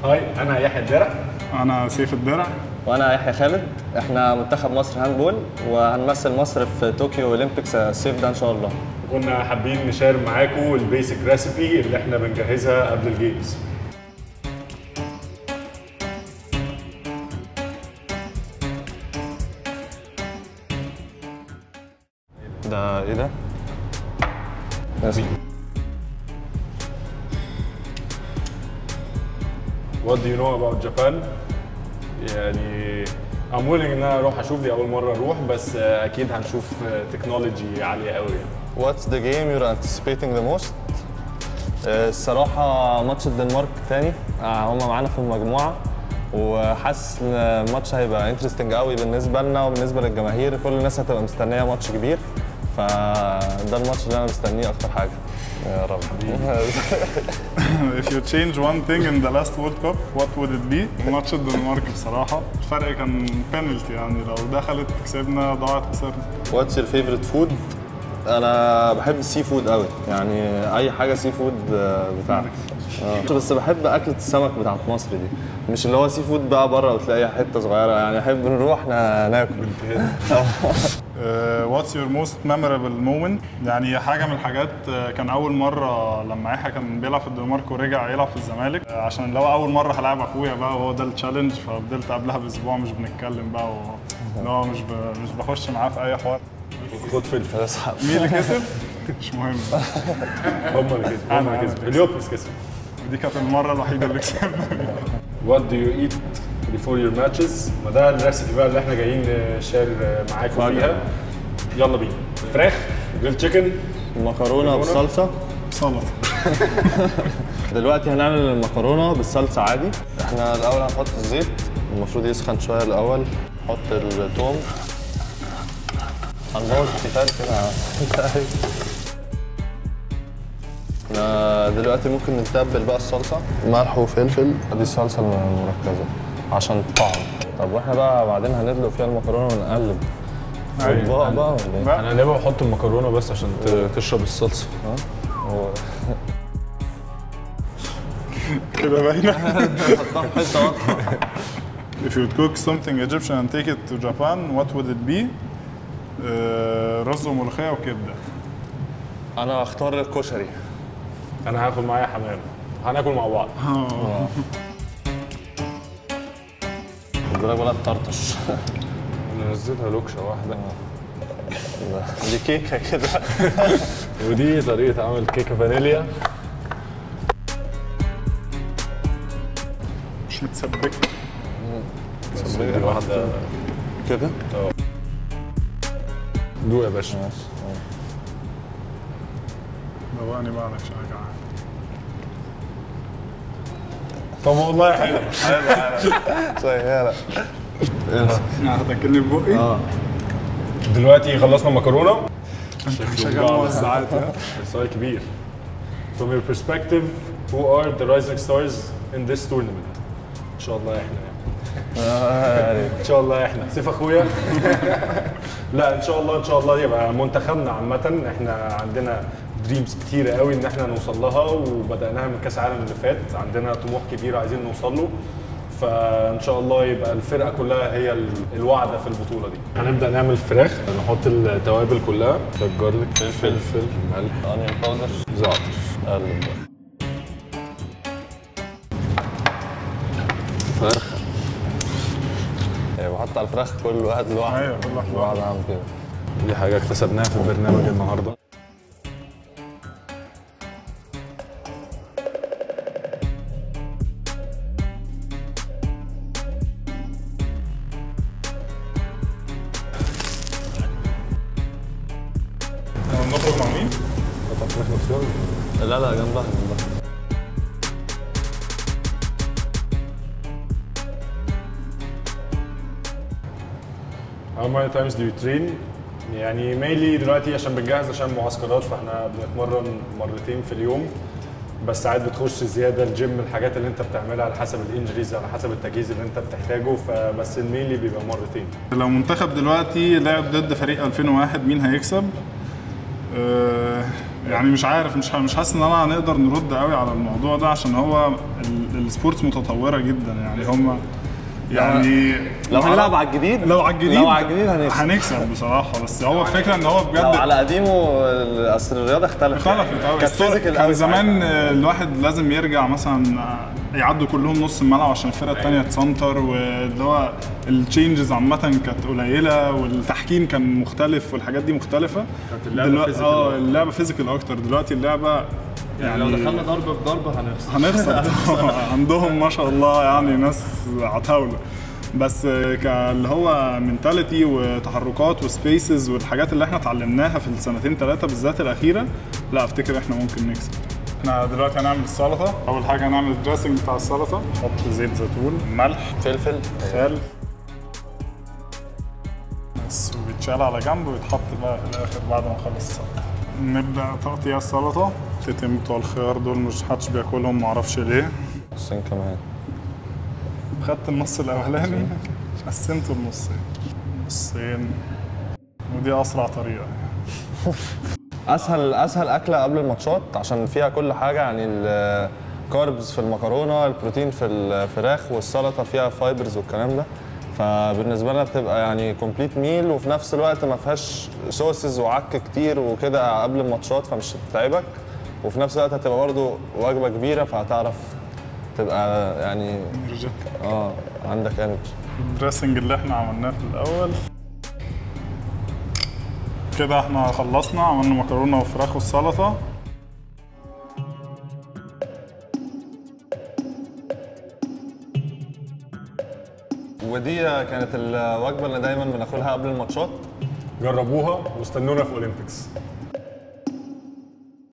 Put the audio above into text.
هاي انا يحيى الدرع انا سيف الدرع وانا يحيى خالد احنا منتخب مصر هاندبول وهنمثل مصر في طوكيو اولمبيكس الصيف ده ان شاء الله كنا حابين نشير معاكم البيسك ريسيبي اللي احنا بنجهزها قبل الجيمز ده ايه ده؟ بس. What do you know about Japan؟ يعني I'm willing ان انا اروح اشوف دي اول مره اروح بس آه، اكيد هنشوف تكنولوجي عاليه قوي يعني What's the game you're anticipating the most؟ آه، الصراحة ماتش الدنمارك تاني آه، هم معانا في المجموعة وحاسس ان الماتش هيبقى انترستنج قوي بالنسبة لنا وبالنسبة للجماهير كل الناس هتبقى مستنية ماتش كبير فده الماتش اللي انا مستنيه اكتر حاجة يا رب if you change one thing in the last World Cup what would it be؟ ماتش الدنمارك بصراحة الفرق كان بينالتي يعني لو دخلت كسبنا ضاعت خسرنا What's your favorite food؟ انا بحب السي فود قوي يعني اي حاجه سي فود آه، بتاعتك آه. بس بحب اكله السمك بتاعت مصر دي مش اللي هو سي فود بقى بره وتلاقي حته صغيره يعني احب نروح نا- ناكل Uh, what's your most memorable moment؟ يعني حاجة من الحاجات uh, كان أول مرة لما يحيى كان بيلعب في الدنمارك ورجع يلعب في الزمالك uh, عشان اللي هو أول مرة هلاعب أخويا بقى وهو ده التشالنج ففضلت قبلها بأسبوع مش بنتكلم بقى و... اللي هو مش ب... مش بخش معاه في أي حوار خد فلفل مين اللي كسب؟ مش مهم هم اللي كسبوا هم أنا- اللي أنا كسبوا اليوبس كسب دي كانت المرة الوحيدة اللي كسبنا What do you eat before your matches؟ ما ده الريسيبي بقى اللي احنا جايين نشير معاكم فاجأة. فيها يلا بينا فراخ جريل تشيكن مكرونه بالصلصه سلطة دلوقتي هنعمل المكرونه بالصلصه عادي احنا الاول هنحط الزيت المفروض يسخن شويه الاول نحط الثوم هنبوظ التيفال كده احنا دلوقتي ممكن نتبل بقى الصلصه ملح وفلفل دي الصلصه المركزه عشان الطعم طب واحنا بقى بعدين هندلق فيها المكرونه ونقلب أيوة. اطباق بقى ولا ايه؟ بقى. انا هنبقى احط المكرونه بس عشان ت- تشرب الصلصه هو- كده باينة حطها في حته واضحه If you would cook something Egyptian and take it to Japan what would it be؟ آه، رز وملوخية وكبدة انا هختار الكشري انا هاخد معايا حمام هناكل مع بعض خد بالك ولا تطرطش ننزلها لوكشه واحده دي كيكه كده ودي طريقه عمل كيكه فانيليا مش متسبكة دي واحده كده دوق يا باشا دوقني بقى على شوية جعان طب والله حلو شغاله هتاكلني ببقي دلوقتي خلصنا مكرونه شغال موزعات ها سؤال كبير From your perspective who are the rising stars in this tournament ان شاء الله احنا يعني ان شاء الله احنا سيف اخويا لا ان شاء الله ان شاء الله يبقى منتخبنا عامه احنا عندنا دريمز كتيرة قوي ان احنا نوصل لها وبدأناها من كاس العالم اللي فات عندنا طموح كبير عايزين نوصل له فان شاء الله يبقى الفرقه كلها هي ال- الواعده في البطوله دي هنبدا نعمل فراخ نحط التوابل كلها الجارليك فلفل ملح اونيون باودر زعتر قلب بقى فرخه يعني بحط على الفراخ كل واحد لوحده ايوه كل واحد كل واحد عامل كده دي حاجه اكتسبناها في البرنامج النهارده نخرج مع مين؟ قطع فراخ مكسوره لا لا جنبها جنبها How many times do you train؟ يعني mainly دلوقتي عشان بنجهز عشان معسكرات فاحنا بنتمرن مرتين في اليوم بس ساعات بتخش زياده الجيم الحاجات اللي انت بتعملها على حسب الانجريز على حسب التجهيز اللي انت بتحتاجه فبس المينلي بيبقى مرتين لو منتخب دلوقتي لعب ضد فريق 2001 مين هيكسب؟ آه يعني مش عارف مش مش حاسس ان انا هنقدر نرد قوي على الموضوع ده عشان هو ال- السبورتس متطوره جدا يعني هم يعني لو هنلعب على الجديد لو على الجديد لو على الجديد هنكسب هنكسب بصراحه بس هو الفكره ان هو لو بجد على قديمه ال- اصل الرياضه اختلفت اختلفت قوي كانت فيزيكال كان قوي زمان آه، الواحد لازم يرجع مثلا آه، يعدوا كلهم نص الملعب عشان الفرقه الثانيه تسنتر واللي هو التشينجز عامه كانت قليله والتحكيم كان مختلف والحاجات دي مختلفه كانت اللعبة دلوقتي physical اه أكتر. اللعبه فيزيكال اكتر دلوقتي اللعبه يعني لو دخلنا ضربه بضربه هنخسر هنخسر عندهم ما شاء الله يعني ناس عتاوله بس اللي هو منتاليتي وتحركات وسبيسز والحاجات اللي احنا اتعلمناها في السنتين ثلاثه بالذات الاخيره لا افتكر احنا ممكن نكسب احنا دلوقتي هنعمل السلطه اول حاجه هنعمل الدريسنج بتاع السلطه نحط زيت زيتون ملح فلفل خل بس وبيتشال على جنب ويتحط بقى في الاخر بعد ما نخلص السلطه نبدا تقطيع السلطه تتم بتوع الخيار دول مش حدش بياكلهم معرفش ليه نصين كمان خدت النص الاولاني قسمته لنصين نصين ودي اسرع طريقه اسهل اسهل اكله قبل الماتشات عشان فيها كل حاجه يعني الكاربز في المكرونه البروتين في الفراخ والسلطه فيها فايبرز والكلام ده فبالنسبه لنا بتبقى يعني كومبليت ميل وفي نفس الوقت ما فيهاش صوصز وعك كتير وكده قبل الماتشات فمش هتتعبك وفي نفس الوقت هتبقى برضو وجبه كبيره فهتعرف تبقى يعني نرجع اه عندك انرجي الدريسنج اللي احنا عملناه في الاول كده احنا خلصنا عملنا مكرونه وفراخ والسلطه ودي كانت الوجبه اللي دايما بناكلها قبل الماتشات جربوها واستنونا في اولمبيكس